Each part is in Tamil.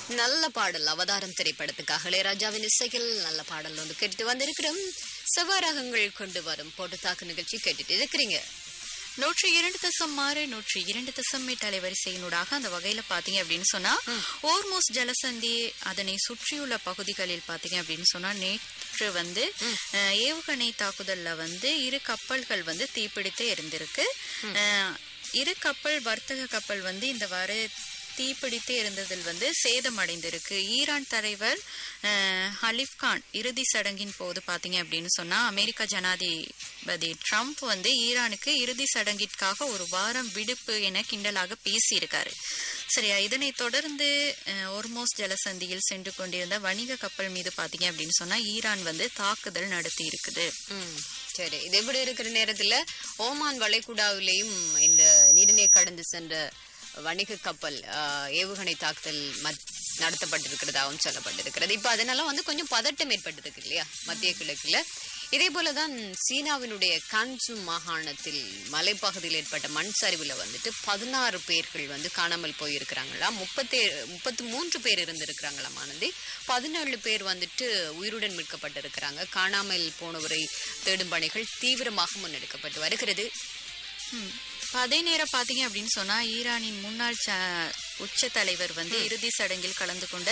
நல்ல பாடல் அவதாரம் திரைப்படத்துக்காக இளையராஜாவின் இசையில் நல்ல பாடல் வந்து கேட்டு வந்திருக்கிறோம் செவ்வாரகங்கள் கொண்டு வரும் போட்டு தாக்கு நிகழ்ச்சி கேட்டுட்டு இருக்கிறீங்க நூற்றி இரண்டு தசம் ஆறு நூற்றி இரண்டு தசம் எட்டு அலைவரிசையினூடாக அந்த வகையில பாத்தீங்க அப்படின்னு சொன்னா ஓர்மோஸ் ஜலசந்தி அதனை சுற்றியுள்ள பகுதிகளில் பாத்தீங்க அப்படின்னு சொன்னா நேற்று வந்து அஹ், ஏவுகணை தாக்குதல்ல வந்து இரு கப்பல்கள் வந்து தீப்பிடித்து இருந்திருக்கு அஹ், இரு கப்பல் வர்த்தக கப்பல் வந்து இந்த வார தீப்பிடித்து இருந்ததில் வந்து சேதமடைந்திருக்கு ஈரான் தலைவர் அஹ், ஹலிஃப் கான் இறுதி சடங்கின் போது பாத்தீங்க அப்படின்னு சொன்னா அமெரிக்க ஜனாதிபதி ட்ரம்ப் வந்து ஈரானுக்கு இறுதி சடங்கிற்காக ஒரு வாரம் விடுப்பு என கிண்டலாக பேசியிருக்காரு சரியா இதனை தொடர்ந்து அஹ், ஒர்மோஸ் ஜலசந்தியில் சென்று கொண்டிருந்த வணிக கப்பல் மீது பாத்தீங்க அப்படின்னு சொன்னா ஈரான் வந்து தாக்குதல் நடத்தி இருக்குது ம், சரி இது எப்படி இருக்கிற நேரத்துல ஓமான் வளைகுடாவிலேயும் இந்த நீரினை கடந்து சென்ற வணிக கப்பல் ஆஹ், ஏவுகணை தாக்குதல் மத்- நடத்தப்பட்டிருக்கிறதாகவும் சொல்லப்பட்டிருக்கிறது இப்ப அதனால வந்து கொஞ்சம் பதட்டம் ஏற்பட்டிருக்கு இல்லையா மத்திய கிழக்குல இதே போலதான் சீனாவினுடைய கான்சு மாகாணத்தில் மலைப்பகுதியில் ஏற்பட்ட மண் சரிவுல வந்துட்டு பதினாறு பேர்கள் வந்து காணாமல் போயிருக்கிறாங்களா முப்பத்தே முப்பத்தி மூன்று பேர் இருந்திருக்கிறாங்களாம் ஆனந்தி பதினேழு பேர் வந்துட்டு உயிருடன் மீட்கப்பட்டிருக்கிறாங்க காணாமல் போனவரை தேடும் பணிகள் தீவிரமாக முன்னெடுக்கப்பட்டு வருகிறது ம். இப்ப அதே நேரம் பாத்தீங்க அப்படின்னு சொன்னா ஈரானின் முன்னாள் ச- உச்ச தலைவர் வந்து இறுதி சடங்கில் கலந்து கொண்ட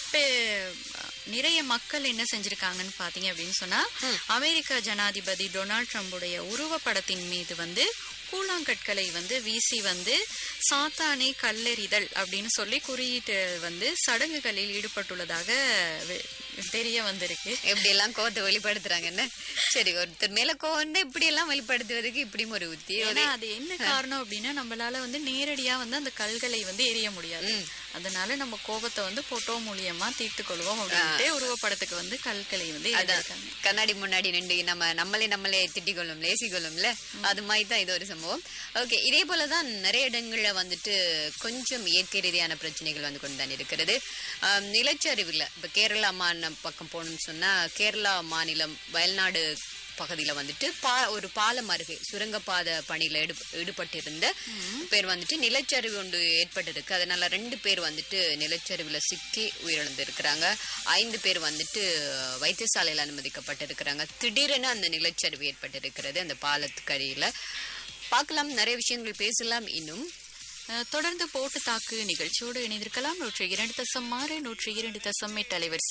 பெ- நிறைய மக்கள் என்ன செஞ்சிருக்காங்கன்னு பாத்தீங்க அப்படின்னு சொன்னா அமெரிக்க ஜனாதிபதி டொனால்ட் ட்ரம்புடைய உருவப்படத்தின் மீது வந்து கூழாங்கற்களை வந்து வீசி வந்து சாத்தானை கல்லெறிதல் அப்படின்னு சொல்லி குறியீட்டு வந்து சடங்குகளில் ஈடுபட்டுள்ளதாக வெ- தெரிய வந்திருக்கு எப்படி எல்லாம் கோவத்தை வெளிப்படுத்துறாங்கன்னு சரி ஒருத்தர் மேல கோவம் இப்படி எல்லாம் வெளிப்படுத்துவதற்கு இப்படியும் ஒரு உத்தி ஏன்னா அது என்ன காரணம் அப்படின்னா நம்மளால வந்து நேரடியா வந்து அந்த கல்களை வந்து எரிய முடியாது அதனால நம்ம கோபத்தை வந்து போட்டோ மூலியமா தீர்த்து கொள்வோம் அப்படின்ட்டு உருவப்படத்துக்கு வந்து கல்களை வந்து எழுதியிருக்காங்க கண்ணாடி முன்னாடி நின்று நம்ம நம்மளே நம்மளே திட்டிக் கொள்ளும் லேசி கொள்ளும்ல அது மாதிரி தான் இது ஒரு சம்பவம் ஓகே இதே போலதான் நிறைய இடங்கள்ல வந்துட்டு கொஞ்சம் இயற்கை ரீதியான பிரச்சனைகள் வந்து கொண்டு தான் இருக்கிறது ஆம், நிலச்சரிவுல இப்ப கேரளா மாநிலம் பக்கம் போகணும்னு சொன்னா கேரளா மாநிலம் வயல்நாடு பகுதியில வந்துட்டு பா ஒரு பாலம் அருகே சுரங்கப்பாத பணியில ஈடு ஈடுபட்டிருந்த பேர் வந்துட்டு நிலச்சரிவு ஒன்று ஏற்பட்டிருக்கு அதனால ரெண்டு பேர் வந்துட்டு நிலச்சரிவுல சிக்கி உயிரிழந்திருக்கிறாங்க ஐந்து பேர் வந்துட்டு வைத்தியசாலையில் அனுமதிக்கப்பட்டிருக்கிறாங்க திடீரென அந்த நிலச்சரிவு ஏற்பட்டிருக்கிறது அந்த பாலத்துக்கு அடியில பார்க்கலாம் நிறைய விஷயங்கள் பேசலாம் இன்னும் அஹ், தொடர்ந்து போட்டு தாக்கு நிகழ்ச்சியோடு இணைந்திருக்கலாம் நூற்றி இரண்டு தசம் ஆறு நூற்றி இரண்டு தசம் எட்டு அலைவரிசை